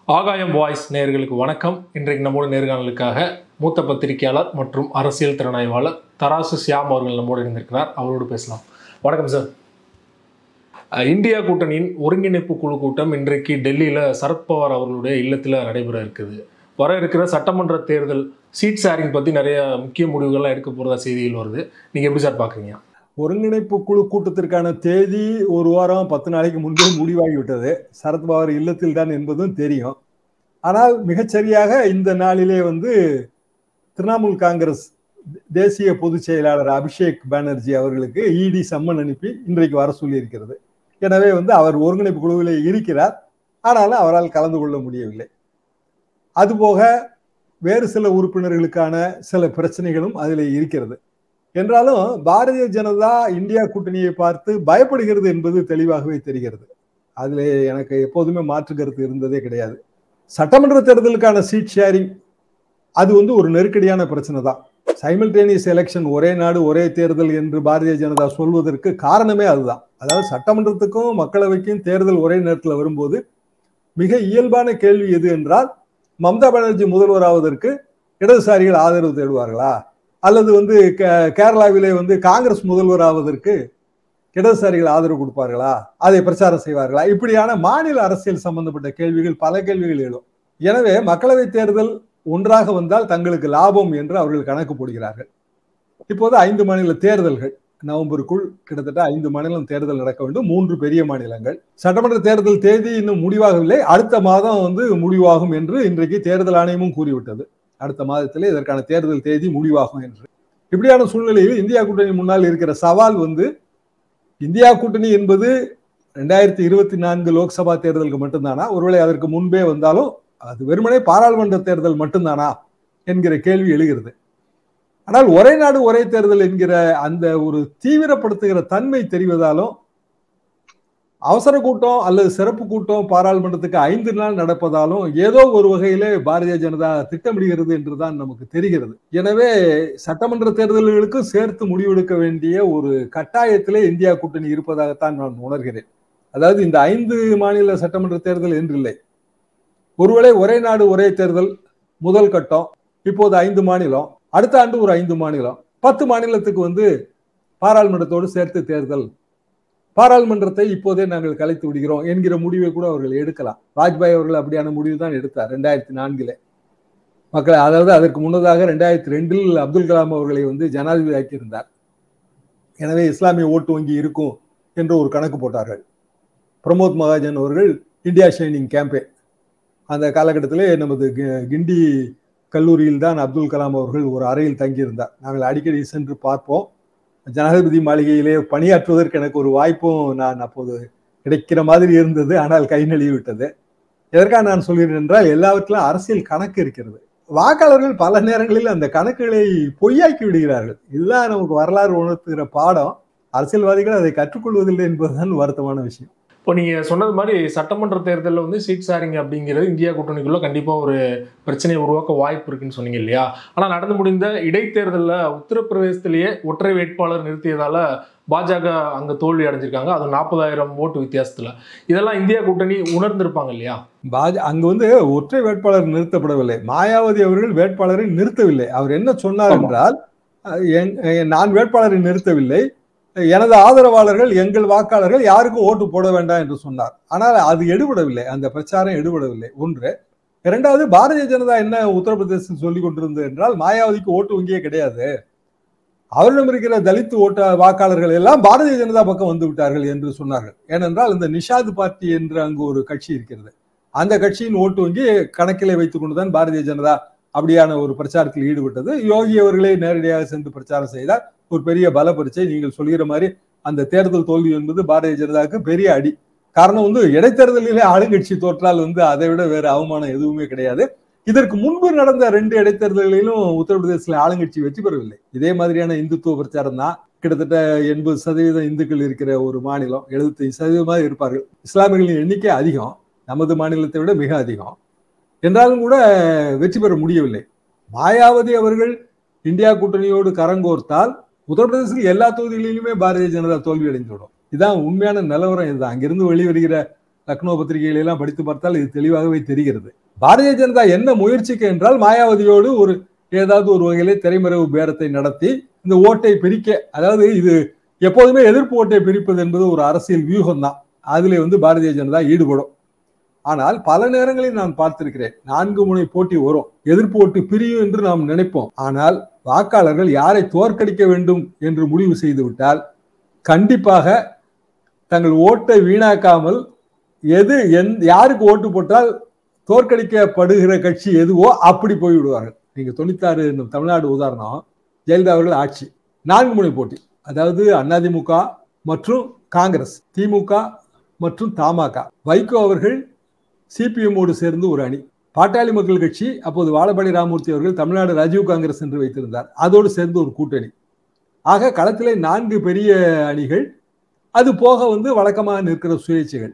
ஆகாயம் வாய்ஸ் நேயர்களுக்கு வணக்கம் இன்றைக்கு நம்மோட நேர்காணலுக்காக மூத்த பத்திரிகையாளர் மற்றும் அரசியல் திறனாய்வாளர் தராசு சியாம் அவர்கள் நம்மோடு இருந்திருக்கிறார் அவரோடு பேசலாம் வணக்கம் சார் அஹ், இந்தியா கூட்டணியின் ஒருங்கிணைப்பு குழு கூட்டம் இன்றைக்கு டெல்லியில் சரத்பவார் அவர்களுடைய இல்லத்தில் நடைபெற இருக்குது வர இருக்கிற சட்டமன்ற தேர்தல் சீட் ஷேரிங் பற்றி நிறைய முக்கிய முடிவுகள்லாம் எடுக்க போகிறதா செய்திகள் வருது நீங்கள் எப்படி சார் பார்க்குறீங்க ஒருங்கிணைப்பு குழு கூட்டத்திற்கான தேதி ஒரு வாரம் பத்து நாளைக்கு முன்பே முடிவாகிவிட்டது சரத்பவார் இல்லத்தில் தான் என்பதும் தெரியும் ஆனால் மிகச்சரியாக இந்த நாளிலே வந்து திரிணாமுல் காங்கிரஸ் தேசிய பொதுச் செயலாளர் அபிஷேக் பானர்ஜி அவர்களுக்கு இடி சம்மன் அனுப்பி இன்றைக்கு வர சொல்லியிருக்கிறது எனவே வந்து அவர் ஒருங்கிணைப்பு குழுவிலே இருக்கிறார் ஆனாலும் அவரால் கலந்து கொள்ள முடியவில்லை அதுபோக வேறு சில உறுப்பினர்களுக்கான சில பிரச்சனைகளும் அதில் இருக்கிறது என்றாலும் பாரதிய ஜனதா இந்தியா கூட்டணியை பார்த்து பயப்படுகிறது என்பது தெளிவாகவே தெரிகிறது அதுல எனக்கு எப்போதுமே மாற்று கருத்து இருந்ததே கிடையாது சட்டமன்ற தேர்தலுக்கான சீட் ஷேரிங் அது வந்து ஒரு நெருக்கடியான பிரச்சனை தான் சைமல்டேனியஸ் எலெக்ஷன் ஒரே நாடு ஒரே தேர்தல் என்று பாரதிய ஜனதா சொல்வதற்கு காரணமே அதுதான் அதாவது சட்டமன்றத்துக்கும் மக்களவைக்கும் தேர்தல் ஒரே நேரத்தில் வரும்போது மிக இயல்பான கேள்வி எது என்றால் மம்தா பானர்ஜி முதல்வராவதற்கு இடதுசாரிகள் ஆதரவு தேடுவார்களா அல்லது வந்து கே- கேரளாவிலே வந்து காங்கிரஸ் முதல்வர் ஆவதற்கு இடதுசாரிகள் ஆதரவு கொடுப்பார்களா அதை பிரச்சாரம் செய்வார்களா இப்படியான மாநில அரசியல் சம்பந்தப்பட்ட கேள்விகள் பல கேள்விகள் எழும் எனவே மக்களவை தேர்தல் ஒன்றாக வந்தால் தங்களுக்கு லாபம் என்று அவர்கள் கணக்கு போடுகிறார்கள் இப்போது ஐந்து மாநில தேர்தல்கள் நவம்பருக்குள் கிட்டத்தட்ட ஐந்து மாநிலம் தேர்தல் நடக்க வேண்டும் மூன்று பெரிய மாநிலங்கள் சட்டமன்ற தேர்தல் தேதி இன்னும் முடிவாகவில்லை அடுத்த மாதம் வந்து முடிவாகும் என்று இன்றைக்கு தேர்தல் ஆணையமும் கூறிவிட்டது அடுத்த மாதத்திலே இதற்கான தேர்தல் தேதி முடிவாகும் என்று இப்படியான சூழ்நிலையில் இந்தியா கூட்டணி முன்னால் இருக்கிற சவால் வந்து இந்தியா கூட்டணி என்பது ரெண்டாயிரத்தி இருபத்தி நான்கு லோக்சபா தேர்தலுக்கு மட்டும்தானா ஒருவேளை அதற்கு முன்பே வந்தாலும் அது வெறுமனே பாராளுமன்ற தேர்தல் மட்டும்தானா என்கிற கேள்வி எழுகிறது ஆனால் ஒரே நாடு ஒரே தேர்தல் என்கிற அந்த ஒரு தீவிரப்படுத்துகிற தன்மை தெரிவதாலும் அவசர கூட்டம் அல்லது சிறப்பு கூட்டம் பாராளுமன்றத்துக்கு ஐந்து நாள் நடப்பதாலும் ஏதோ ஒரு வகையிலே பாரதிய ஜனதா திட்டமிடுகிறது என்றுதான் நமக்கு தெரிகிறது எனவே சட்டமன்ற தேர்தல்களுக்கும் சேர்த்து முடிவெடுக்க வேண்டிய ஒரு கட்டாயத்திலே இந்தியா கூட்டணி இருப்பதாகத்தான் நான் உணர்கிறேன் அதாவது இந்த ஐந்து மாநில சட்டமன்ற தேர்தல் என்றில்லை ஒருவேளை ஒரே நாடு ஒரே தேர்தல் முதல் கட்டம் இப்போது ஐந்து மாநிலம் அடுத்த ஆண்டு ஒரு ஐந்து மாநிலம் பத்து மாநிலத்துக்கு வந்து பாராளுமன்றத்தோடு சேர்த்து தேர்தல் பாராளுமன்றத்தை இப்போதே நாங்கள் கலைத்து விடுகிறோம் என்கிற முடிவை கூட அவர்கள் எடுக்கலாம் வாஜ்பாய் அவர்கள் அப்படியான முடிவு தான் எடுத்தார் ரெண்டாயிரத்தி நான்கில மக்கள் அதாவது அதற்கு முன்னதாக ரெண்டாயிரத்தி ரெண்டில் அப்துல் கலாம் அவர்களை வந்து ஜனாதிபதி ஆக்கியிருந்தார் எனவே இஸ்லாமிய ஓட்டு வங்கி இருக்கும் என்று ஒரு கணக்கு போட்டார்கள் பிரமோத் மகாஜன் அவர்கள் இந்தியா ஷைனிங் கேம்பே அந்த காலகட்டத்திலே நமது கி- கிண்டி கல்லூரியில் தான் அப்துல் கலாம் அவர்கள் ஒரு அறையில் தங்கியிருந்தார் நாங்கள் அடிக்கடி சென்று பார்ப்போம் ஜனாதிபதி மாளிகையிலே பணியாற்றுவதற்கு எனக்கு ஒரு வாய்ப்பும் நான் அப்போது கிடைக்கிற மாதிரி இருந்தது ஆனால் கை நழுவி விட்டது எதற்காக நான் சொல்கிறேன் என்றால் எல்லாவற்றிலும் அரசியல் கணக்கு இருக்கிறது வாக்காளர்கள் பல நேரங்களில் அந்த கணக்குகளை பொய்யாக்கி விடுகிறார்கள் இதுதான் நமக்கு வரலாறு உணர்த்துகிற பாடம் அரசியல்வாதிகள் அதை கற்றுக்கொள்வதில்லை என்பதுதான் வருத்தமான விஷயம் இப்போ நீங்கள் சொன்னது மாதிரி சட்டமன்ற தேர்தலில் வந்து சீட் ஷேரிங் அப்படிங்கிறது இந்தியா கூட்டணிக்குள்ள கண்டிப்பாக ஒரு பிரச்சனையை உருவாக்க வாய்ப்பு இருக்குன்னு சொன்னீங்க இல்லையா ஆனால் நடந்து முடிந்த இடைத்தேர்தலில் உத்தரப்பிரதேசத்திலேயே ஒற்றை வேட்பாளர் நிறுத்தியதால பாஜக அங்கே தோல்வி அடைஞ்சிருக்காங்க அது நாற்பதாயிரம் ஓட்டு வித்தியாசத்தில் இதெல்லாம் இந்தியா கூட்டணி உணர்ந்திருப்பாங்க இல்லையா பாஜ அங்கு வந்து ஒற்றை வேட்பாளர் நிறுத்தப்படவில்லை மாயாவதி அவர்கள் வேட்பாளரை நிறுத்தவில்லை அவர் என்ன சொன்னார் ஆமா. என்றால் அஹ், என்- என் நான் வேட்பாளரை நிறுத்தவில்லை எனது ஆதரவாளர்கள் எங்கள் வாக்காளர்கள் யாருக்கும் ஓட்டு போட வேண்டாம் என்று சொன்னார் ஆனால் அது எடுபடவில்லை அந்த பிரச்சாரம் எடுபடவில்லை ஒன்று இரண்டாவது பாரதிய ஜனதா என்ன உத்தரப்பிரதேசத்தில் சொல்லிக் கொண்டிருந்தது என்றால் மாயாவதிக்கு ஓட்டு வங்கியே கிடையாது அவரிடம் இருக்கிற தலித் ஓட்ட வாக்காளர்கள் எல்லாம் பாரதிய ஜனதா பக்கம் வந்து விட்டார்கள் என்று சொன்னார்கள் ஏனென்றால் இந்த நிஷாத் பார்ட்டி என்று அங்கு ஒரு கட்சி இருக்கிறது அந்த கட்சியின் ஓட்டு வங்கி கணக்கிலே வைத்துக் கொண்டுதான் பாரதிய ஜனதா அப்படியான ஒரு பிரச்சாரத்தில் ஈடுபட்டது யோகி அவர்களே நேரடியாக சென்று பிரச்சாரம் செய்தார் ஒரு பெரிய பல பரீட்சை நீங்கள் சொல்கிற மாதிரி அந்த தேர்தல் தோல்வி என்பது பாரதிய ஜனதாவுக்கு பெரிய அடி காரணம் வந்து இடைத்தேர்தலிலே ஆளுங்கட்சி தோற்றால் வந்து அதை விட வேற அவமானம் எதுவுமே கிடையாது இதற்கு முன்பு நடந்த ரெண்டு இடைத்தேர்தல்களிலும் உத்தரப்பிரதேசத்தில் ஆளுங்கட்சி வெற்றி பெறவில்லை இதே மாதிரியான இந்துத்துவ பிரச்சாரம் தான் கிட்டத்தட்ட எண்பது சதவீதம் இந்துக்கள் இருக்கிற ஒரு மாநிலம் எழுபத்தைந்து சதவீதமாக இருப்பார்கள் இஸ்லாமியர்களின் எண்ணிக்கை அதிகம் நமது மாநிலத்தை விட மிக அதிகம் என்றாலும் கூட வெற்றி பெற முடியவில்லை மாயாவதி அவர்கள் இந்தியா கூட்டணியோடு கரங்கோர்த்தால் உத்தரப்பிரதேசத்தில் எல்லா தொகுதிகளிலுமே பாரதிய ஜனதா தோல்வி அடைந்துவிடும் இதான் உண்மையான நிலவரம் இதுதான் அங்கிருந்து வெளிவருகிற லக்னோ பத்திரிகைகளை எல்லாம் படித்து பார்த்தால் இது தெளிவாகவே தெரிகிறது பாரதிய ஜனதா என்ன முயற்சிக்கு என்றால் மாயாவதியோடு ஒரு ஏதாவது ஒரு வகையிலே திரைமறைவு பேரத்தை நடத்தி இந்த ஓட்டை பிரிக்க அதாவது இது எப்போதுமே எதிர்ப்பு ஓட்டை பிரிப்பது என்பது ஒரு அரசியல் வியூகம் தான் அதிலே வந்து பாரதிய ஜனதா ஈடுபடும் ஆனால் பல நேரங்களில் நான் பார்த்திருக்கிறேன் நான்கு முனை போட்டி வரும் எதிர்ப்பு ஓட்டு பிரியும் என்று நாம் நினைப்போம் ஆனால் வாக்காளர்கள் யாரை தோற்கடிக்க வேண்டும் என்று முடிவு செய்து விட்டால் கண்டிப்பாக தங்கள் ஓட்டை வீணாக்காமல் எது எந் யாருக்கு ஓட்டு போட்டால் தோற்கடிக்கப்படுகிற கட்சி எதுவோ அப்படி போய் விடுவார்கள் நீங்க தொண்ணூத்தாறு தமிழ்நாடு உதாரணம் ஜெயலலிதா அவர்கள் ஆட்சி நான்கு முனை போட்டி அதாவது அதிமுக மற்றும் காங்கிரஸ் திமுக மற்றும் தமாக வைகோ அவர்கள் சிபிஎம்மோடு சேர்ந்து ஒரு அணி பாட்டாளி மக்கள் கட்சி அப்போது வாழபாடி ராமூர்த்தி அவர்கள் தமிழ்நாடு ராஜீவ் காங்கிரஸ் என்று வைத்திருந்தார் அதோடு சேர்ந்து ஒரு கூட்டணி ஆக களத்திலே நான்கு பெரிய அணிகள் அது போக வந்து வழக்கமாக நிற்கிற சுயேட்சைகள்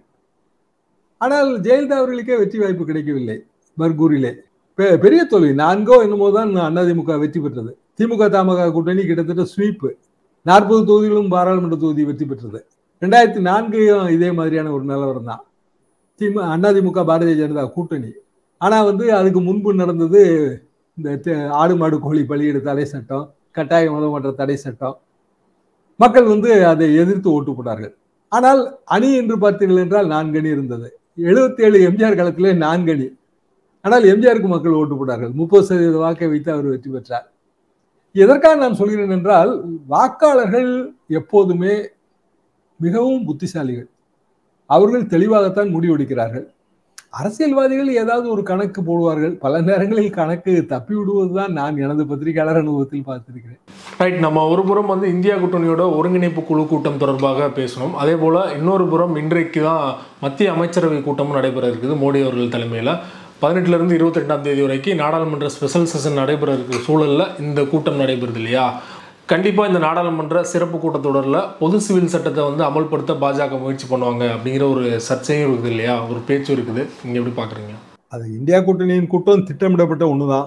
ஆனால் ஜெயலலிதா அவர்களுக்கே வெற்றி வாய்ப்பு கிடைக்கவில்லை பர்கூரிலே பெரிய தோல்வி நான்கோ என்னமோ தான் அதிமுக வெற்றி பெற்றது திமுக தமாக கூட்டணி கிட்டத்தட்ட ஸ்வீப்பு நாற்பது தொகுதிகளும் பாராளுமன்ற தொகுதி வெற்றி பெற்றது ரெண்டாயிரத்தி நான்கையும் இதே மாதிரியான ஒரு நிலவரம் தான் திமு அதிமுக பாரதிய ஜனதா கூட்டணி ஆனால் வந்து அதுக்கு முன்பு நடந்தது இந்த ஆடு மாடு கோழி பலியிட தடை சட்டம் கட்டாய மதமற்ற தடை சட்டம் மக்கள் வந்து அதை எதிர்த்து ஓட்டு போட்டார்கள் ஆனால் அணி என்று பார்த்தீர்கள் என்றால் நான்கு அணி இருந்தது எழுபத்தி ஏழு எம்ஜிஆர் காலத்திலே நான்கு அணி ஆனால் எம்ஜிஆருக்கு மக்கள் ஓட்டு போட்டார்கள் முப்பது சதவீத வாக்கை வைத்து அவர் வெற்றி பெற்றார் எதற்காக நான் சொல்கிறேன் என்றால் வாக்காளர்கள் எப்போதுமே மிகவும் புத்திசாலிகள் அவர்கள் தெளிவாகத்தான் முடிவெடுக்கிறார்கள் அரசியல்வாதிகள் ஏதாவது ஒரு கணக்கு போடுவார்கள் பல நேரங்களில் கணக்கு தப்பி விடுவதுதான் நான் எனது பத்திரிகையாளர் அனுபவத்தில் பார்த்திருக்கிறேன் ரைட் நம்ம ஒரு புறம் வந்து இந்தியா கூட்டணியோட ஒருங்கிணைப்பு குழு கூட்டம் தொடர்பாக பேசணும் அதே போல் இன்னொரு புறம் இன்றைக்கு தான் மத்திய அமைச்சரவை கூட்டமும் நடைபெற இருக்குது மோடி அவர்கள் தலைமையில் பதினெட்டுலேருந்து இருபத்தெட்டாம் தேதி வரைக்கும் நாடாளுமன்ற ஸ்பெஷல் செஷன் நடைபெற இருக்கிற சூழலில் இந்த கூட்டம் நடைபெறுது இல்லையா கண்டிப்பாக இந்த நாடாளுமன்ற சிறப்பு கூட்டத்தொடரில் பொது சிவில் சட்டத்தை வந்து அமல்படுத்த பாஜக முயற்சி பண்ணுவாங்க அப்படிங்கிற ஒரு சர்ச்சையும் இருக்குது இல்லையா ஒரு பேச்சு இருக்குது நீங்கள் எப்படி பார்க்குறீங்க அது இந்தியா கூட்டணியின் கூட்டம் திட்டமிடப்பட்ட ஒன்று தான்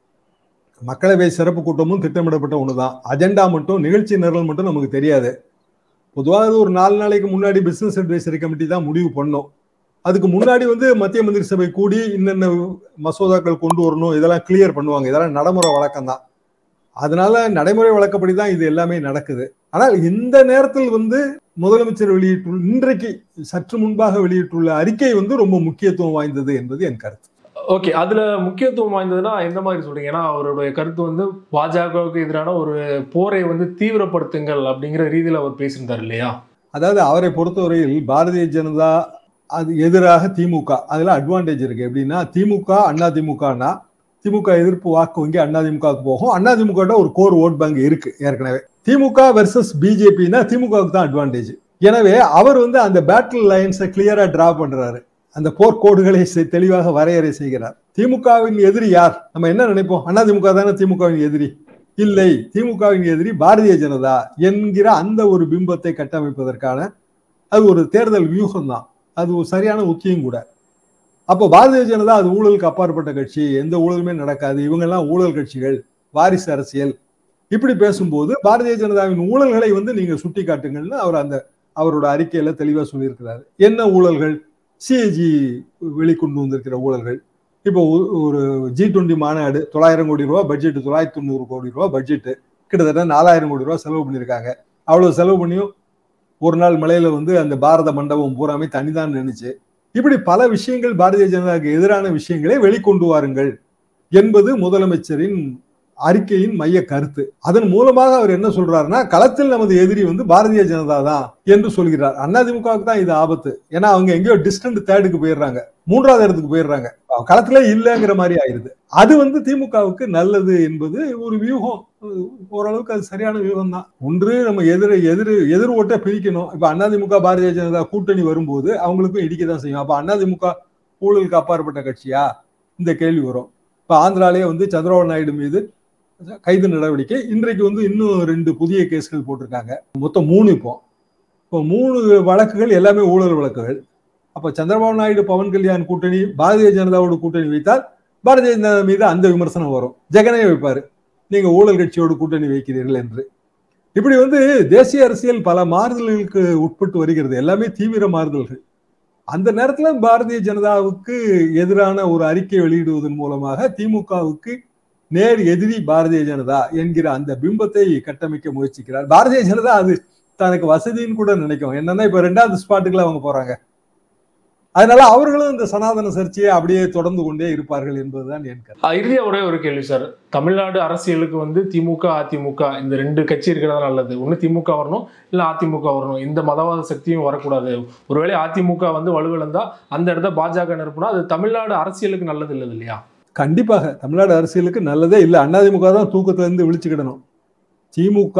மக்களவை சிறப்பு கூட்டமும் திட்டமிடப்பட்ட ஒன்று தான் அஜெண்டா மட்டும் நிகழ்ச்சி நிரல் மட்டும் நமக்கு தெரியாது பொதுவாக ஒரு நாலு நாளைக்கு முன்னாடி பிசினஸ் அட்வைசரி கமிட்டி தான் முடிவு பண்ணோம் அதுக்கு முன்னாடி வந்து மத்திய மந்திரி சபை கூடி இன்னென்ன மசோதாக்கள் கொண்டு வரணும் இதெல்லாம் கிளியர் பண்ணுவாங்க இதெல்லாம் நடைமுறை வழக்கம் தான் அதனால நடைமுறை வழக்கப்படி தான் இது எல்லாமே நடக்குது ஆனால் இந்த நேரத்தில் வந்து முதலமைச்சர் வெளியிட்டுள்ள இன்றைக்கு சற்று முன்பாக வெளியிட்டுள்ள அறிக்கை வந்து ரொம்ப முக்கியத்துவம் வாய்ந்தது என்பது என் கருத்து ஓகே அதுல முக்கியத்துவம் வாய்ந்ததுன்னா எந்த மாதிரி சொல்றீங்க ஏன்னா அவருடைய கருத்து வந்து பாஜகவுக்கு எதிரான ஒரு போரை வந்து தீவிரப்படுத்துங்கள் அப்படிங்கிற ரீதியில் அவர் பேசியிருந்தார் இல்லையா அதாவது அவரை பொறுத்தவரையில் பாரதிய ஜனதா அது எதிராக திமுக அதுல அட்வான்டேஜ் இருக்கு எப்படின்னா திமுக அண்ணா திமுகனா திமுக எதிர்ப்பு வாக்கு வங்கி அதிமுகவுக்கு போகும் அதிமுக ஒரு கோர் ஓட் பேங்க் இருக்கு ஏற்கனவே திமுக வெர்சஸ் பிஜேபினா திமுகவுக்கு தான் அட்வான்டேஜ் எனவே அவர் வந்து அந்த பேட்டில் லைன்ஸை கிளியரா டிரா பண்றாரு அந்த போர்க்கோடுகளை தெளிவாக வரையறை செய்கிறார் திமுகவின் எதிரி யார் நம்ம என்ன நினைப்போம் அதிமுக தானே திமுகவின் எதிரி இல்லை திமுகவின் எதிரி பாரதிய ஜனதா என்கிற அந்த ஒரு பிம்பத்தை கட்டமைப்பதற்கான அது ஒரு தேர்தல் வியூகம் தான் அது ஒரு சரியான உத்தியும் கூட அப்போ பாரதிய ஜனதா அது ஊழலுக்கு அப்பாற்பட்ட கட்சி எந்த ஊழலுமே நடக்காது இவங்கெல்லாம் ஊழல் கட்சிகள் வாரிசு அரசியல் இப்படி பேசும்போது பாரதிய ஜனதாவின் ஊழல்களை வந்து நீங்க சுட்டி காட்டுங்கள்னு அவர் அந்த அவரோட அறிக்கையில தெளிவா சொல்லியிருக்கிறாரு என்ன ஊழல்கள் சிஏஜி வெளிக்கொண்டு வந்திருக்கிற ஊழல்கள் இப்போ ஒரு ஜி டுவெண்ட்டி மாநாடு தொள்ளாயிரம் கோடி ரூபா பட்ஜெட் தொள்ளாயிரத்தி தொண்ணூறு கோடி ரூபா பட்ஜெட்டு கிட்டத்தட்ட நாலாயிரம் கோடி ரூபா செலவு பண்ணியிருக்காங்க அவ்வளவு செலவு பண்ணியும் ஒரு நாள் மலையில வந்து அந்த பாரத மண்டபம் பூராமே தனிதான் நினைச்சு இப்படி பல விஷயங்கள் பாரதிய ஜனதாவுக்கு எதிரான விஷயங்களை வெளிக்கொண்டு வாருங்கள் என்பது முதலமைச்சரின் அறிக்கையின் மைய கருத்து அதன் மூலமாக அவர் என்ன சொல்றாருன்னா களத்தில் நமது எதிரி வந்து பாரதிய ஜனதா தான் என்று சொல்கிறார் அதிமுகவுக்கு தான் இது ஆபத்து ஏன்னா அவங்க எங்கேயோ டிஸ்டன்ட் தேர்டுக்கு போயிடுறாங்க மூன்றாவது இடத்துக்கு போயிடுறாங்க களத்திலே இல்லைங்கிற மாதிரி ஆயிருது அது வந்து திமுகவுக்கு நல்லது என்பது ஒரு வியூகம் ஓரளவுக்கு அது சரியான வியூகம் தான் ஒன்று நம்ம எதிர் எதிர் எதிர் ஓட்டை பிரிக்கணும் இப்ப அதிமுக பாரதிய ஜனதா கூட்டணி வரும்போது அவங்களுக்கும் இடிக்க தான் செய்யும் அப்ப அதிமுக ஊழலுக்கு அப்பாற்பட்ட கட்சியா இந்த கேள்வி வரும் இப்ப ஆந்திராலேயே வந்து சந்திரபாபு நாயுடு மீது கைது நடவடிக்கை இன்றைக்கு வந்து இன்னும் ரெண்டு புதிய கேஸ்கள் போட்டிருக்காங்க மொத்தம் மூணு இப்போ இப்போ மூணு வழக்குகள் எல்லாமே ஊழல் வழக்குகள் அப்போ சந்திரபாபு நாயுடு பவன் கல்யாண் கூட்டணி பாரதிய ஜனதாவோட கூட்டணி வைத்தால் பாரதிய ஜனதா மீது அந்த விமர்சனம் வரும் ஜெகனே வைப்பாரு நீங்க ஊழல் கட்சியோடு கூட்டணி வைக்கிறீர்கள் என்று இப்படி வந்து தேசிய அரசியல் பல மாறுதல்களுக்கு உட்பட்டு வருகிறது எல்லாமே தீவிர மாறுதல்கள் அந்த நேரத்துல பாரதிய ஜனதாவுக்கு எதிரான ஒரு அறிக்கை வெளியிடுவதன் மூலமாக திமுகவுக்கு நேர் எதிரி பாரதிய ஜனதா என்கிற அந்த பிம்பத்தை கட்டமைக்க முயற்சிக்கிறார் பாரதிய ஜனதா அது தனக்கு வசதின்னு கூட நினைக்கும் என்னன்னா இப்ப ரெண்டாவது ஸ்பாட்டுக்குள்ள அவங்க போறாங்க அதனால அவர்களும் இந்த சனாதன சர்ச்சையை அப்படியே தொடர்ந்து கொண்டே இருப்பார்கள் என்பதுதான் என் கருத்து அஹ் இறுதியா ஒரே ஒரு கேள்வி சார் தமிழ்நாடு அரசியலுக்கு வந்து திமுக அதிமுக இந்த ரெண்டு கட்சி இருக்கிறதா நல்லது ஒண்ணு திமுக வரணும் இல்ல அதிமுக வரணும் இந்த மதவாத சக்தியும் வரக்கூடாது ஒருவேளை அதிமுக வந்து வலுவிழந்தா அந்த இடத்த பாஜக நிரப்புனா அது தமிழ்நாடு அரசியலுக்கு நல்லது இல்லது இல்லையா கண்டிப்பாக தமிழ்நாடு அரசியலுக்கு நல்லதே இல்லை அதிமுக தான் தூக்கத்துல இருந்து விழிச்சுக்கிடணும் திமுக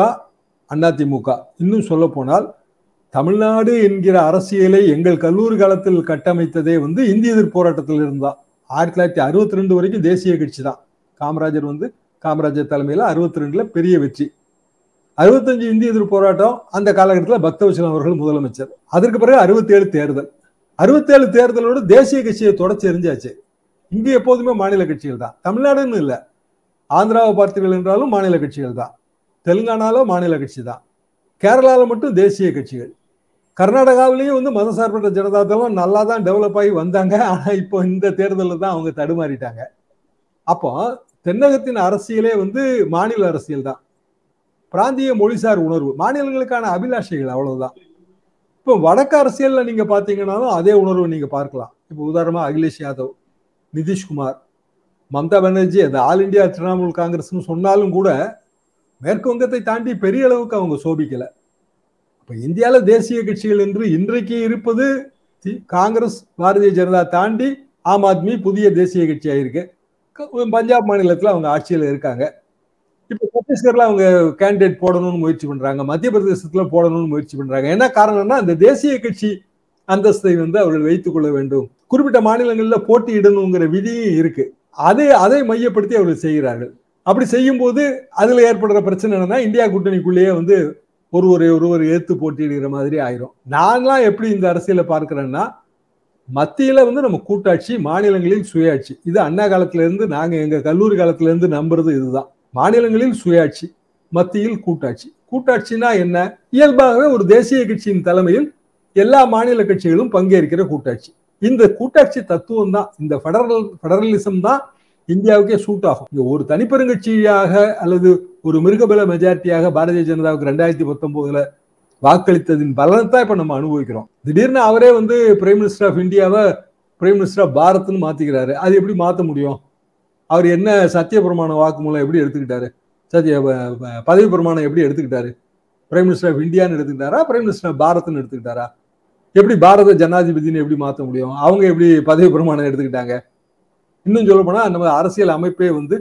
அதிமுக இன்னும் சொல்ல போனால் தமிழ்நாடு என்கிற அரசியலை எங்கள் கல்லூரி காலத்தில் கட்டமைத்ததே வந்து இந்திய எதிர்ப்பு போராட்டத்தில் இருந்தா ஆயிரத்தி தொள்ளாயிரத்தி அறுபத்தி ரெண்டு வரைக்கும் தேசிய கட்சி தான் காமராஜர் வந்து காமராஜர் தலைமையில் அறுபத்தி ரெண்டுல பெரிய வெற்றி அறுபத்தஞ்சு இந்திய எதிர்ப்பு போராட்டம் அந்த காலகட்டத்தில் பக்தவச்சலம் அவர்கள் முதலமைச்சர் அதற்கு பிறகு அறுபத்தேழு தேர்தல் அறுபத்தேழு தேர்தலோடு தேசிய கட்சியை தொடச்சி எரிஞ்சாச்சு இங்கே எப்போதுமே மாநில கட்சிகள் தான் தமிழ்நாடுன்னு இல்லை ஆந்திராவை பார்த்தீர்கள் என்றாலும் மாநில கட்சிகள் தான் தெலுங்கானால மாநில கட்சி தான் கேரளாவில் மட்டும் தேசிய கட்சிகள் கர்நாடகாவிலையும் வந்து மதசார்பற்ற ஜனதா தளம் நல்லா தான் டெவலப் ஆகி வந்தாங்க ஆனால் இப்போ இந்த தேர்தலில் தான் அவங்க தடுமாறிட்டாங்க அப்போ தென்னகத்தின் அரசியலே வந்து மாநில அரசியல் தான் பிராந்திய மொழிசார் உணர்வு மாநிலங்களுக்கான அபிலாஷைகள் அவ்வளவுதான் இப்போ வடக்கு அரசியல்ல நீங்க பாத்தீங்கன்னாலும் அதே உணர்வு நீங்க பார்க்கலாம் இப்போ உதாரணமா அகிலேஷ் யாதவ் நிதிஷ்குமார் மம்தா பானர்ஜி அது ஆல் இந்தியா திரிணாமுல் காங்கிரஸ்னு சொன்னாலும் கூட மேற்கு வங்கத்தை தாண்டி பெரிய அளவுக்கு அவங்க சோபிக்கல இப்ப இந்தியால தேசிய கட்சிகள் என்று இன்றைக்கு இருப்பது தி- காங்கிரஸ் பாரதிய ஜனதா தாண்டி ஆம் ஆத்மி புதிய தேசிய கட்சி ஆயிருக்கு க- பஞ்சாப் மாநிலத்துல அவங்க ஆட்சியில இருக்காங்க இப்ப சத்தீஸ்கர்ல அவங்க கேண்டிடேட் போடணும்னு முயற்சி பண்றாங்க மத்திய பிரதேசத்துல போடணும்னு முயற்சி பண்றாங்க என்ன காரணம்னா அந்த தேசிய கட்சி அந்தஸ்தை வந்து அவர்கள் வைத்துக் கொள்ள வேண்டும் குறிப்பிட்ட மாநிலங்கள்ல போட்டியிடணுங்கிற விதியும் இருக்கு அதை அதை மையப்படுத்தி அவர்கள் செய்கிறார்கள் அப்படி செய்யும் போது அதுல ஏற்படுற பிரச்சனை என்னன்னா இந்தியா கூட்டணிக்குள்ளேயே வந்து ஒருவரை ஒருவர் ஏத்து போட்டியிடுகிற மாதிரி ஆயிரும் நான்லாம் எப்படி இந்த அரசியலை பார்க்கிறேன்னா மத்தியில வந்து நம்ம கூட்டாட்சி மாநிலங்களில் சுயாட்சி இது அண்ணா காலத்துல இருந்து நாங்க எங்க கல்லூரி காலத்துல இருந்து நம்புறது இதுதான் மாநிலங்களில் சுயாட்சி மத்தியில் கூட்டாட்சி கூட்டாட்சினா என்ன இயல்பாகவே ஒரு தேசிய கட்சியின் தலைமையில் எல்லா மாநில கட்சிகளும் பங்கேற்கிற கூட்டாட்சி இந்த கூட்டாட்சி தத்துவம் தான் இந்த ஃபெடரல் ஃபெடரலிசம் தான் இந்தியாவுக்கே சூட் ஆகும் இங்க ஒரு தனிப்பெருங்கட்சியாக அல்லது ஒரு மிருகபல மெஜாரிட்டியாக பாரதிய ஜனதாவுக்கு ரெண்டாயிரத்தி பத்தொன்பதுல வாக்களித்ததின் பலனை தான் இப்ப நம்ம அனுபவிக்கிறோம் திடீர்னு அவரே வந்து பிரைம் மினிஸ்டர் ஆஃப் இந்தியாவை பிரைம் மினிஸ்டர் ஆஃப் பாரத்னு மாத்திக்கிறாரு அது எப்படி மாத்த முடியும் அவர் என்ன சத்திய பிரமாண வாக்குமூலம் எப்படி எடுத்துக்கிட்டாரு சத்திய ப- ப- பதவி பிரமாணம் எப்படி எடுத்துக்கிட்டாரு பிரைம் மினிஸ்டர் ஆஃப் இந்தியான்னு எடுத்துக்கிட்டாரா பிரைம் மினிஸ்டர் ஆஃப் பாரத்னு எடுத்துக்கிட்டாரா எப்படி பாரத ஜனாதிபதினு எப்படி மாற்ற முடியும் அவங்க எப்படி பதவி பிரமாணம் எடுத்துக்கிட்டாங்க இன்னும் சொல்ல போனா நம்ம அரசியல் அமைப்பே வந்து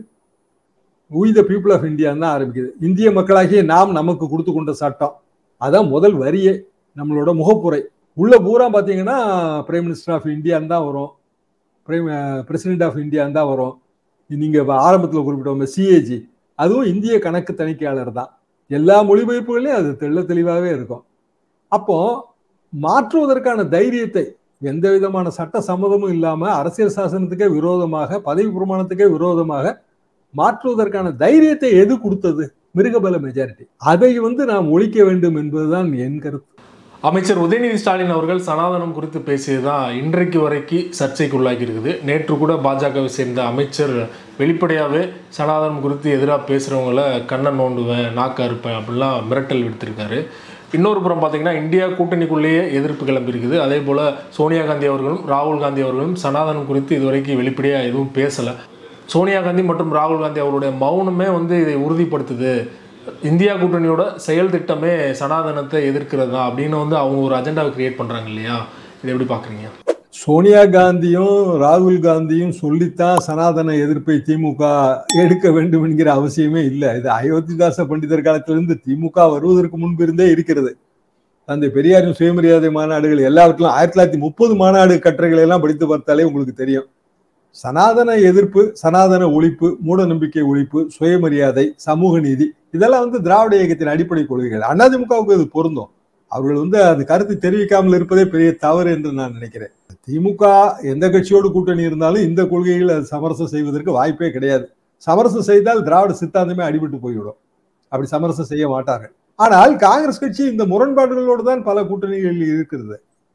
we the people ஆஃப் இந்தியான்னு தான் ஆரம்பிக்குது இந்திய மக்களாகிய நாம் நமக்கு கொடுத்து கொண்ட சட்டம் அதான் முதல் வரியே நம்மளோட முகப்புரை உள்ள பூரா பார்த்தீங்கன்னா பிரைம் மினிஸ்டர் ஆஃப் இந்தியான்னு தான் வரும் பிரைம் பிரசிடென்ட் ஆஃப் இந்தியான்னு தான் வரும் நீங்க ஆரம்பத்தில் குறிப்பிட்டவங்க சிஏஜி அதுவும் இந்திய கணக்கு தணிக்கையாளர் தான் எல்லா மொழிபெயர்ப்புகளையும் அது தெள்ள தெளிவாகவே இருக்கும் அப்போ மாற்றுவதற்கான தைரியத்தை எந்த விதமான சட்ட சம்மதமும் இல்லாம அரசியல் சாசனத்துக்கே விரோதமாக பதவி பிரமாணத்துக்கே விரோதமாக மாற்றுவதற்கான தைரியத்தை எது கொடுத்தது மிருகபல மெஜாரிட்டி அதை வந்து நாம் ஒழிக்க வேண்டும் என்பதுதான் என் கருத்து அமைச்சர் உதயநிதி ஸ்டாலின் அவர்கள் சனாதனம் குறித்து பேசியதுதான் இன்றைக்கு வரைக்கும் சர்ச்சைக்கு உள்ளாகி இருக்குது நேற்று கூட பாஜகவை சேர்ந்த அமைச்சர் வெளிப்படையாகவே சனாதனம் குறித்து எதிராக பேசுகிறவங்கள கண்ணை நோண்டுவேன் நாக்க அறுப்பேன் அப்படிலாம் மிரட்டல் விடுத்திருக்காரு இன்னொரு புறம் பார்த்தீங்கன்னா இந்தியா கூட்டணிக்குள்ளேயே எதிர்ப்பு கிளம்பியிருக்குது அதே போல் சோனியா காந்தி அவர்களும் ராகுல் காந்தி அவர்களும் சனாதனம் குறித்து இதுவரைக்கும் வெளிப்படையாக எதுவும் பேசலை சோனியா காந்தி மற்றும் ராகுல் காந்தி அவருடைய மௌனமே வந்து இதை உறுதிப்படுத்துது இந்தியா கூட்டணியோட செயல் திட்டமே சனாதனத்தை எதிர்க்கிறது தான் அப்படின்னு வந்து அவங்க ஒரு அஜெண்டாவை கிரியேட் பண்ணுறாங்க இல்லையா இதை எப்படி பார்க்குறீங்க சோனியா காந்தியும் ராகுல் காந்தியும் சொல்லித்தான் சனாதன எதிர்ப்பை திமுக எடுக்க வேண்டும் என்கிற அவசியமே இல்லை இது அயோத்திதாச பண்டிதர் காலத்திலிருந்து திமுக வருவதற்கு முன்பு இருந்தே இருக்கிறது அந்த பெரியாரின் சுயமரியாதை மாநாடுகள் எல்லாவற்றிலும் ஆயிரத்தி தொள்ளாயிரத்தி முப்பது மாநாடு கட்டுரைகளை எல்லாம் படித்து பார்த்தாலே உங்களுக்கு தெரியும் சனாதன எதிர்ப்பு சனாதன ஒழிப்பு மூட நம்பிக்கை ஒழிப்பு சுயமரியாதை சமூக நீதி இதெல்லாம் வந்து திராவிட இயக்கத்தின் அடிப்படை கொள்கைகள் அதிமுகவுக்கு இது பொருந்தும் அவர்கள் வந்து அது கருத்து தெரிவிக்காமல் இருப்பதே பெரிய தவறு என்று நான் நினைக்கிறேன் திமுக எந்த கட்சியோடு கூட்டணி இருந்தாலும் இந்த கொள்கைகள் அது சமரசம் செய்வதற்கு வாய்ப்பே கிடையாது சமரசம் செய்தால் திராவிட சித்தாந்தமே அடிபட்டு போய்விடும் அப்படி சமரசம் செய்ய மாட்டார்கள் ஆனால் காங்கிரஸ் கட்சி இந்த முரண்பாடுகளோடு தான் பல கூட்டணிகள் இருக்கிறது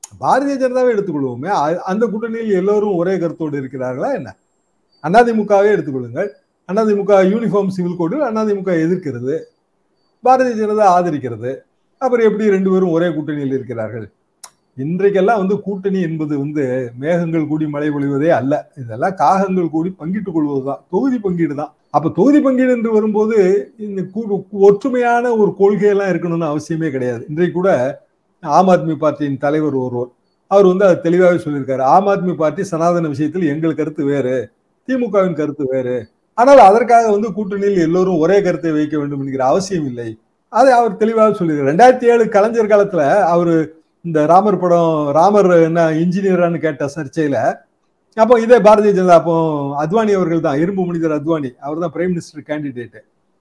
பாரதிய ஜனதாவே எடுத்துக்கொள்வோமே அ- அந்த கூட்டணியில் எல்லோரும் ஒரே கருத்தோடு இருக்கிறார்களா என்ன அதிமுகவே எடுத்துக்கொள்ளுங்கள் AIADMK uniform civil code AIADMK எதிர்க்கிறது பாரதிய ஜனதா ஆதரிக்கிறது அப்புறம் எப்படி ரெண்டு பேரும் ஒரே கூட்டணியில் இருக்கிறார்கள் இன்றைக்கெல்லாம் வந்து கூட்டணி என்பது வந்து மேகங்கள் கூடி மழை பொழிவதே அல்ல இதெல்லாம் காகங்கள் கூடி பங்கிட்டுக் கொள்வதுதான் தொகுதி பங்கீடு தான் அப்ப தொகுதி பங்கீடு என்று வரும்போது இந்த கூ- ஒற்றுமையான ஒரு கொள்கையெல்லாம் இருக்கணும்னு அவசியமே கிடையாது இன்றைக்கு கூட ஆம் ஆத்மி பார்ட்டியின் தலைவர் ஒருவர் அவர் வந்து அது தெளிவாகவே சொல்லியிருக்காரு ஆம் ஆத்மி பார்ட்டி சனாதன விஷயத்தில் எங்கள் கருத்து வேறு திமுகவின் கருத்து வேறு ஆனால் அதற்காக வந்து கூட்டணியில் எல்லோரும் ஒரே கருத்தை வைக்க வேண்டும் என்கிற அவசியம் இல்லை அதை அவர் தெளிவாக சொல்லியிருக்காரு ரெண்டாயிரத்தி ஏழு கலைஞர் காலத்துல அவர் இந்த ராமர் படம் ராமர் என்ன இன்ஜினியரான்னு கேட்ட சர்ச்சையில அப்போ இதே பாரதிய ஜனதா அப்போ அத்வானி அவர்கள் தான் இரும்பு மனிதர் அத்வானி அவர் தான் prime minister candidate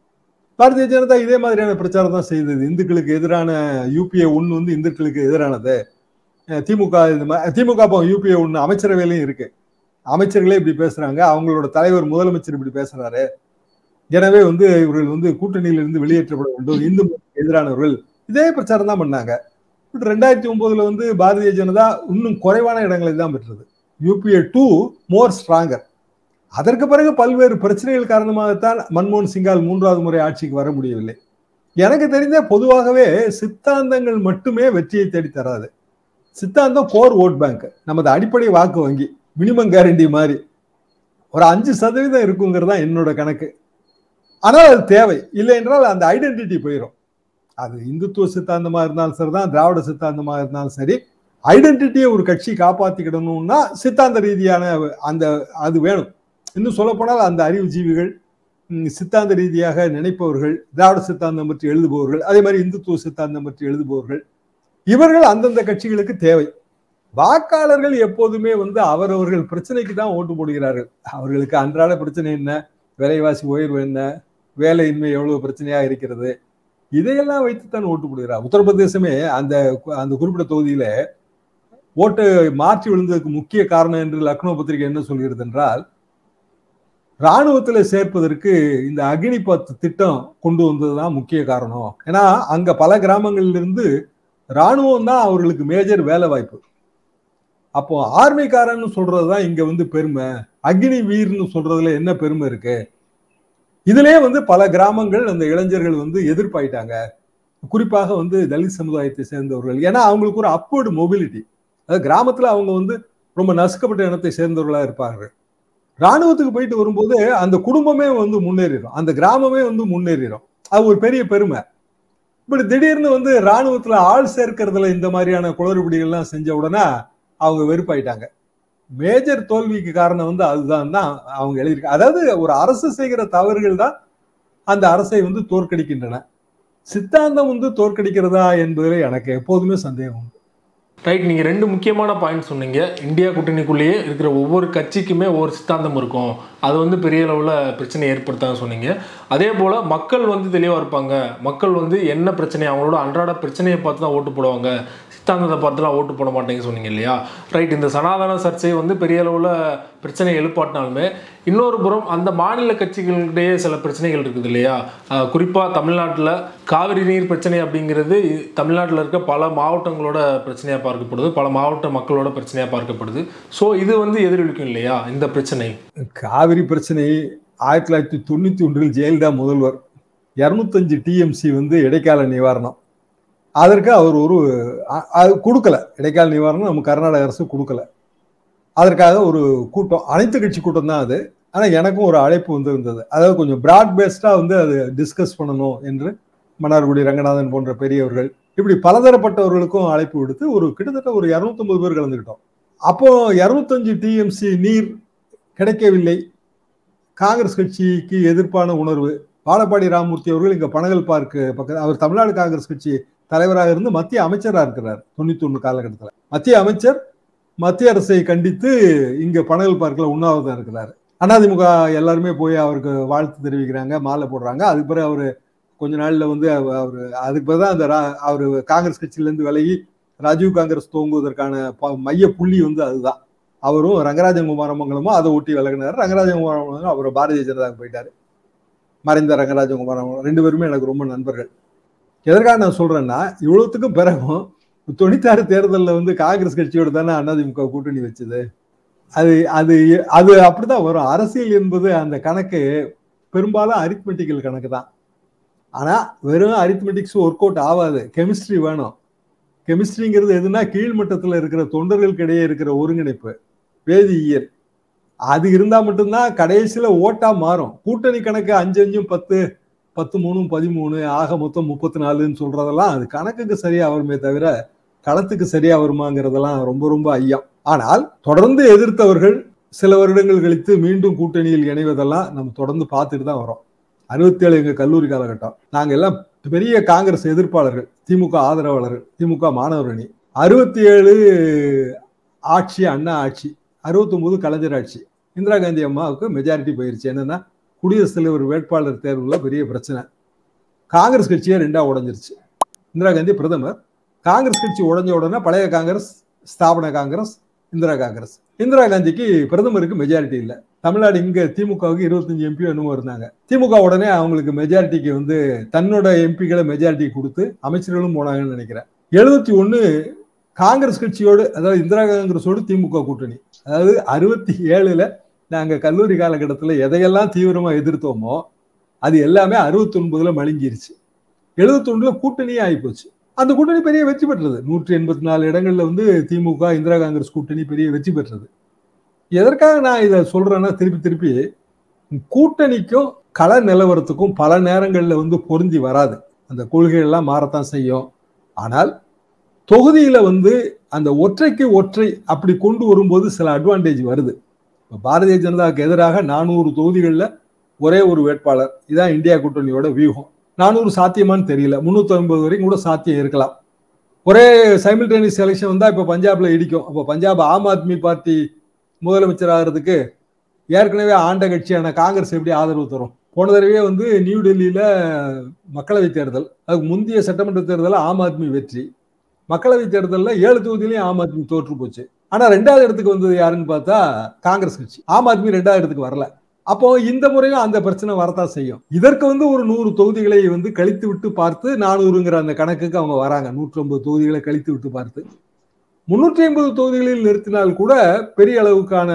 Bharatiya Janata இதே மாதிரியான பிரச்சாரம் தான் செய்தது இந்துக்களுக்கு எதிரான யூபிஏ ஒன்று வந்து இந்துக்களுக்கு எதிரானது அஹ் திமுக இது மா- திமுக அப்போ யூபிஏ ஒன்று அமைச்சரவையிலையும் இருக்கு அமைச்சர்களே இப்படி பேசுறாங்க அவங்களோட தலைவர் முதலமைச்சர் இப்படி பேசுறாரு எனவே வந்து இவர்கள் வந்து கூட்டணியிலிருந்து வெளியேற்றப்பட வேண்டும் இந்து மதத்துக்கு எதிரானவர்கள் இதே பிரச்சாரம் தான் பண்ணாங்க பட் ரெண்டாயிரத்தி ஒன்பதுல வந்து பாரதிய ஜனதா இன்னும் குறைவான இடங்களை தான் பெற்றது யூபிஏ டூ மோர் ஸ்ட்ராங்கர் அதற்கு பிறகு பல்வேறு பிரச்சனைகள் காரணமாகத்தான் மன்மோகன் சிங்கால் மூன்றாவது முறை ஆட்சிக்கு வர முடியவில்லை எனக்கு தெரிந்த பொதுவாகவே சித்தாந்தங்கள் மட்டுமே வெற்றியை தேடி தராது சித்தாந்தம் கோர் ஓட் பேங்க் நமது அடிப்படை வாக்கு வங்கி மினிமம் கேரண்டி மாதிரி ஒரு அஞ்சு சதவீதம் இருக்குங்கிறது தான் என்னோட கணக்கு ஆனால் அது தேவை இல்லை என்றால் அந்த ஐடென்டிட்டி போயிடும் அது இந்துத்துவ சித்தாந்தமா இருந்தாலும் சரிதான் திராவிட சித்தாந்தமா இருந்தாலும் சரி ஐடென்டிட்டியை ஒரு கட்சி காப்பாத்திக்கிடணும்னா சித்தாந்த ரீதியான அந்த அது வேணும் இன்னும் சொல்லப்போனால் அந்த அறிவுஜீவிகள் ம், சித்தாந்த ரீதியாக நினைப்பவர்கள் திராவிட சித்தாந்தம் பற்றி எழுதுபவர்கள் அதே மாதிரி இந்துத்துவ சித்தாந்தம் பற்றி எழுதுபவர்கள் இவர்கள் அந்தந்த கட்சிகளுக்கு தேவை வாக்காளர்கள் எப்போதுமே வந்து அவரவர்கள் பிரச்சனைக்கு தான் ஓட்டு போடுகிறார்கள் அவர்களுக்கு அன்றாட பிரச்சனை என்ன விலைவாசி உயர்வு என்ன வேலையின்மை எவ்வளவு பிரச்சனையா இருக்கிறது இதையெல்லாம் வைத்துத்தான் ஓட்டு போடுகிறார் உத்தரப்பிரதேசமே அந்த அந்த குறிப்பிட்ட தொகுதியில ஓட்டு மாற்றி விழுந்ததுக்கு முக்கிய காரணம் என்று லக்னோ பத்திரிகை என்ன சொல்கிறது என்றால் ராணுவத்துல சேர்ப்பதற்கு இந்த அக்னிபத் திட்டம் கொண்டு வந்ததுதான் முக்கிய காரணம் ஏன்னா அங்க பல கிராமங்கள்ல இருந்து ராணுவம் தான் அவர்களுக்கு மேஜர் வேலை வாய்ப்பு அப்போ ஆர்மிக்காரன்னு சொல்றதுதான் இங்க வந்து பெருமை அக்னி வீர்னு சொல்றதுல என்ன பெருமை இருக்கு இதுலயே வந்து பல கிராமங்கள் அந்த இளைஞர்கள் வந்து எதிர்ப்பாயிட்டாங்க குறிப்பாக வந்து தலித் சமுதாயத்தை சேர்ந்தவர்கள் ஏன்னா அவங்களுக்கு ஒரு அப்வர்டு மொபிலிட்டி அதாவது கிராமத்துல அவங்க வந்து ரொம்ப நசுக்கப்பட்ட இனத்தை சேர்ந்தவர்களா இருப்பார்கள் ராணுவத்துக்கு போயிட்டு வரும்போது அந்த குடும்பமே வந்து முன்னேறிடும் அந்த கிராமமே வந்து முன்னேறிடும் அது ஒரு பெரிய பெருமை இப்படி திடீர்னு வந்து ராணுவத்துல ஆள் சேர்க்கறதுல இந்த மாதிரியான குளறுபடிகள்லாம் செஞ்ச உடனே அவங்க வெறுப்பாயிட்டாங்க மேஜர் தோல்விக்கு காரணம் வந்து அதுதான் தான் அவங்க எழுதியிருக்க அதாவது ஒரு அரசு செய்கிற தவறுகள் தான் அந்த அரசை வந்து தோற்கடிக்கின்றன சித்தாந்தம் வந்து தோற்கடிக்கிறதா என்பதில் எனக்கு எப்போதுமே சந்தேகம் உண்டு ரைட் நீங்கள் ரெண்டு முக்கியமான பாயிண்ட் சொன்னீங்க இந்தியா கூட்டணிக்குள்ளேயே இருக்கிற ஒவ்வொரு கட்சிக்குமே ஒவ்வொரு சித்தாந்தம் இருக்கும் அது வந்து பெரிய அளவில் பிரச்சனை ஏற்படுத்தான்னு சொன்னீங்க அதே போல் மக்கள் வந்து தெளிவாக இருப்பாங்க மக்கள் வந்து என்ன பிரச்சனை அவங்களோட அன்றாட பிரச்சனையை பார்த்து தான் ஓட்டு போடுவாங்க சித்தாந்தத்தை பார்த்துலாம் ஓட்டு போட மாட்டேங்க சொன்னீங்க இல்லையா ரைட் இந்த சனாதன சர்ச்சை வந்து பெரிய அளவில் பிரச்சனை எழுப்பாட்டினாலுமே இன்னொரு புறம் அந்த மாநில கட்சிகளிடையே சில பிரச்சனைகள் இருக்குது இல்லையா குறிப்பாக தமிழ்நாட்டில் காவிரி நீர் பிரச்சனை அப்படிங்கிறது தமிழ்நாட்டில் இருக்க பல மாவட்டங்களோட பிரச்சனையாக பார்க்கப்படுது பல மாவட்ட மக்களோட பிரச்சனையாக பார்க்கப்படுது ஸோ இது வந்து எதிரொலிக்கும் இல்லையா இந்த பிரச்சனை காவிரி பிரச்சனை ஆயிரத்தி தொள்ளாயிரத்தி தொண்ணூத்தி ஒன்றில் ஜெயலலிதா முதல்வர் இரநூத்தஞ்சு டிஎம்சி வந்து இடைக்கால நிவாரணம் அதற்கு அவர் ஒரு அ- அது கொடுக்கல இடைக்கால நிவாரணம் நம்ம கர்நாடக அரசு கொடுக்கல அதற்காக ஒரு கூட்டம் அனைத்து கட்சி கூட்டம் தான் அது ஆனால் எனக்கும் ஒரு அழைப்பு வந்து இருந்தது அதாவது கொஞ்சம் பிராட் பேஸ்டாக வந்து அது டிஸ்கஸ் பண்ணணும் என்று மன்னார்குடி ரங்கநாதன் போன்ற பெரியவர்கள் இப்படி பலதரப்பட்டவர்களுக்கும் அழைப்பு விடுத்து ஒரு கிட்டத்தட்ட ஒரு இரநூத்தொம்பது பேர் கலந்துக்கிட்டோம் அப்போ இரநூத்தஞ்சு டிஎம்சி நீர் கிடைக்கவில்லை காங்கிரஸ் கட்சிக்கு எதிர்ப்பான உணர்வு வாழப்பாடி ராமமூர்த்தி அவர்கள் இங்க பனகல் பார்க் பக்கத்தில் அவர் தமிழ்நாடு காங்கிரஸ் கட்சி தலைவராக இருந்து மத்திய அமைச்சராக இருக்கிறார் தொண்ணூத்தி ஒண்ணு காலகட்டத்தில் மத்திய அமைச்சர் மத்திய அரசை கண்டித்து இங்க பனகல் பார்க்ல உண்ணாவிரதம் இருக்கிறார் அதிமுக எல்லாருமே போய் அவருக்கு வாழ்த்து தெரிவிக்கிறாங்க மாலை போடுறாங்க அதுக்கு பிறகு அவர் கொஞ்ச நாள்ல வந்து அவர் அதுக்கு பிறகு தான் அந்த ரா- அவர் காங்கிரஸ் கட்சியிலேருந்து விலகி ராஜீவ் காங்கிரஸ் துவங்குவதற்கான ப- மைய புள்ளி வந்து அதுதான் அவரும் ரங்கராஜன் குமாரமங்கலமும் அதை ஒட்டி விலகினார் ரங்கராஜன் குமாரமங்கலம் அவர் பாரதிய ஜனதாவுக்கு போயிட்டாரு மறைந்த ரங்கராஜன் குமாரமங்கலம் ரெண்டு பேருமே எனக்கு ரொம்ப நண்பர்கள் எதற்காக நான் சொல்றேன்னா இவ்வளவுத்துக்கும் பிறகும் தொண்ணூத்தாறு தேர்தலில் வந்து காங்கிரஸ் கட்சியோட தானே அதிமுக கூட்டணி வச்சது அது அது அது அப்படிதான் வரும் அரசியல் என்பது அந்த கணக்கு பெரும்பாலும் அரித்மெட்டிக்கல் கணக்கு தான் ஆனா வெறும் அரித்மெட்டிக்ஸ் ஒர்க் அவுட் ஆகாது கெமிஸ்ட்ரி வேணும் கெமிஸ்ட்ரிங்கிறது எதுனா கீழ்மட்டத்தில் இருக்கிற தொண்டர்களுக்கிடையே இருக்கிற ஒருங்கிணைப்பு வேதியியல் அது இருந்தா மட்டும்தான் கடைசியில ஓட்டா மாறும் கூட்டணி கணக்கு அஞ்சு அஞ்சும் பத்து பத்து மூணும் பதிமூணு ஆக மொத்தம் முப்பத்தி நாலுன்னு சொல்றதெல்லாம் அது கணக்குக்கு சரியா வருமே தவிர களத்துக்கு சரியா வருமாங்கிறதெல்லாம் ரொம்ப ரொம்ப ஐயம் ஆனால் தொடர்ந்து எதிர்த்தவர்கள் சில வருடங்கள் கழித்து மீண்டும் கூட்டணியில் இணைவதெல்லாம் நம்ம தொடர்ந்து பார்த்துட்டு தான் வரோம் அறுபத்தி ஏழு எங்க கல்லூரி காலகட்டம் நாங்க எல்லாம் பெரிய காங்கிரஸ் எதிர்ப்பாளர்கள் திமுக ஆதரவாளர்கள் திமுக மாணவர் அணி அறுபத்தி ஏழு ஆட்சி அண்ணா ஆட்சி அறுபத்தொன்பது கலைஞர் ஆட்சி இந்திரா காந்தி அம்மாவுக்கு மெஜாரிட்டி போயிருச்சு என்னன்னா குடியரசுத் தலைவர் வேட்பாளர் தேர்வில் பெரிய பிரச்சனை காங்கிரஸ் கட்சியே ரெண்டா உடஞ்சிருச்சு இந்திரா காந்தி பிரதமர் காங்கிரஸ் கட்சி உடஞ்ச உடனே பழைய காங்கிரஸ் ஸ்தாபன காங்கிரஸ் இந்திரா காங்கிரஸ் இந்திரா காந்திக்கு பிரதமருக்கு மெஜாரிட்டி இல்லை தமிழ்நாடு இங்க திமுகவுக்கு இருபத்தஞ்சு எம்பி என்னமோ இருந்தாங்க திமுக உடனே அவங்களுக்கு மெஜாரிட்டிக்கு வந்து தன்னோட எம்பிகளை மெஜாரிட்டி கொடுத்து அமைச்சர்களும் போனாங்கன்னு நினைக்கிறேன் எழுபத்தி ஒண்ணு காங்கிரஸ் கட்சியோடு அதாவது இந்திரா காங்கிரஸோடு திமுக கூட்டணி அதாவது அறுபத்தி ஏழுல நாங்க கல்லூரி காலகட்டத்தில் எதையெல்லாம் தீவிரமா எதிர்த்தோமோ அது எல்லாமே அறுபத்தி ஒன்பதுல மழுங்கிருச்சு எழுபத்தி ஒண்ணுல கூட்டணியே ஆகிப்போச்சு அந்த கூட்டணி பெரிய வெற்றி பெற்றது நூற்றி எண்பத்தி நாலு இடங்கள்ல வந்து திமுக இந்திரா காங்கிரஸ் கூட்டணி பெரிய வெற்றி பெற்றது எதற்காக நான் இதை சொல்றேன்னா திருப்பி திருப்பி கூட்டணிக்கும் கள நிலவரத்துக்கும் பல நேரங்கள்ல வந்து பொருந்தி வராது அந்த கொள்கைகள்லாம் மாறத்தான் செய்யும் ஆனால் தொகுதியில வந்து அந்த ஒற்றைக்கு ஒற்றை அப்படி கொண்டு வரும்போது சில அட்வான்டேஜ் வருது இப்போ பாரதிய ஜனதாவுக்கு எதிராக நானூறு தொகுதிகளில் ஒரே ஒரு வேட்பாளர் இதான் இந்தியா கூட்டணியோட வியூகம் நானூறு சாத்தியமான்னு தெரியல முந்நூற்றி ஐம்பது வரைக்கும் கூட சாத்தியம் இருக்கலாம் ஒரே சைமில்டேனியஸ் எலெக்ஷன் வந்தால் இப்போ பஞ்சாப்ல இடிக்கும் அப்போ பஞ்சாப் ஆம் ஆத்மி பார்ட்டி முதலமைச்சர் ஆகிறதுக்கு ஏற்கனவே ஆண்ட கட்சியான காங்கிரஸ் எப்படி ஆதரவு தரும் போன தடவையே வந்து நியூ டெல்லியில மக்களவை தேர்தல் அதுக்கு முந்தைய சட்டமன்ற தேர்தலில் ஆம் ஆத்மி வெற்றி மக்களவை தேர்தலில் ஏழு தொகுதியிலையும் ஆம் ஆத்மி தோற்று போச்சு ஆனா ரெண்டாவது இடத்துக்கு வந்தது யாருன்னு பார்த்தா காங்கிரஸ் கட்சி ஆம் ஆத்மி ரெண்டாவது இடத்துக்கு வரல அப்போ இந்த முறையும் அந்த பிரச்சனை வரத்தான் செய்யும் இதற்கு வந்து ஒரு நூறு தொகுதிகளை வந்து கழித்து விட்டு பார்த்து நானூறுங்கிற அந்த கணக்குக்கு அவங்க வராங்க நூற்றி ஐம்பது தொகுதிகளை கழித்து விட்டு பார்த்து முன்னூற்றி ஐம்பது தொகுதிகளில் நிறுத்தினால் கூட பெரிய அளவுக்கான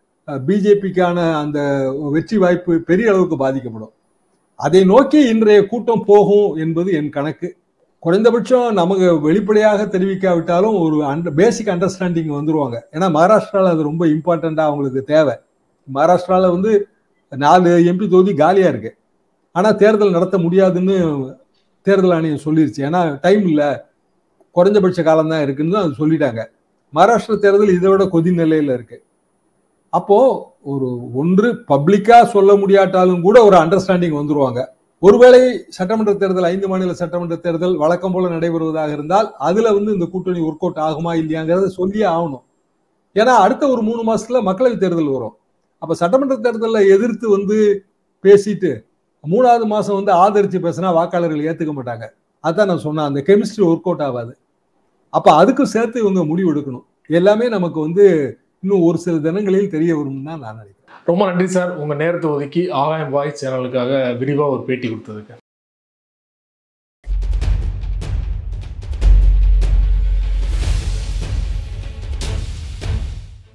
பிஜேபிக்கான அந்த வெற்றி வாய்ப்பு பெரிய அளவுக்கு பாதிக்கப்படும் அதை நோக்கி இன்றைய கூட்டம் போகும் என்பது என் கணக்கு குறைந்தபட்சம் நமக்கு வெளிப்படையாக தெரிவிக்காவிட்டாலும் ஒரு அண்டர் பேசிக் அண்டர்ஸ்டாண்டிங் வந்துருவாங்க ஏன்னா மகாராஷ்டிராவில் அது ரொம்ப இம்பார்ட்டண்ட்டாக அவங்களுக்கு தேவை மகாராஷ்டிராவில் வந்து நாலு எம்பி தொகுதி காலியாக இருக்கு ஆனால் தேர்தல் நடத்த முடியாதுன்னு தேர்தல் ஆணையம் சொல்லிருச்சு ஏன்னா டைம் இல்லை குறைஞ்சபட்ச காலம் தான் இருக்குன்னு அது சொல்லிட்டாங்க மகாராஷ்டிரா தேர்தல் இதை விட கொதி நிலையில இருக்கு அப்போ ஒரு ஒன்று பப்ளிக்கா சொல்ல முடியாட்டாலும் கூட ஒரு அண்டர்ஸ்டாண்டிங் வந்துருவாங்க ஒருவேளை சட்டமன்ற தேர்தல் ஐந்து மாநில சட்டமன்ற தேர்தல் வழக்கம் போல நடைபெறுவதாக இருந்தால் அதுல வந்து இந்த கூட்டணி ஒர்க் அவுட் ஆகுமா இல்லையாங்கிறத சொல்லியே ஆகணும் ஏன்னா அடுத்த ஒரு மூணு மாசத்துல மக்களவை தேர்தல் வரும் அப்ப சட்டமன்ற தேர்தலில் எதிர்த்து வந்து பேசிட்டு மூணாவது மாசம் வந்து ஆதரிச்சு பேசினா வாக்காளர்கள் ஏத்துக்க மாட்டாங்க அதான் நான் சொன்னேன் அந்த கெமிஸ்ட்ரி ஒர்க் அவுட் ஆகாது அப்ப அதுக்கும் சேர்த்து இவங்க முடிவு எடுக்கணும் எல்லாமே நமக்கு வந்து இன்னும் ஒரு சில தினங்களில் தெரிய வரும்னு தான் நான் நினைக்கிறேன் ரொம்ப நன்றி சார் உங்க நேரத்தை ஒதுக்கி ஆகாயம் வாய்ஸ் சேனலுக்காக விரிவா ஒரு பேட்டி கொடுத்ததுக்கு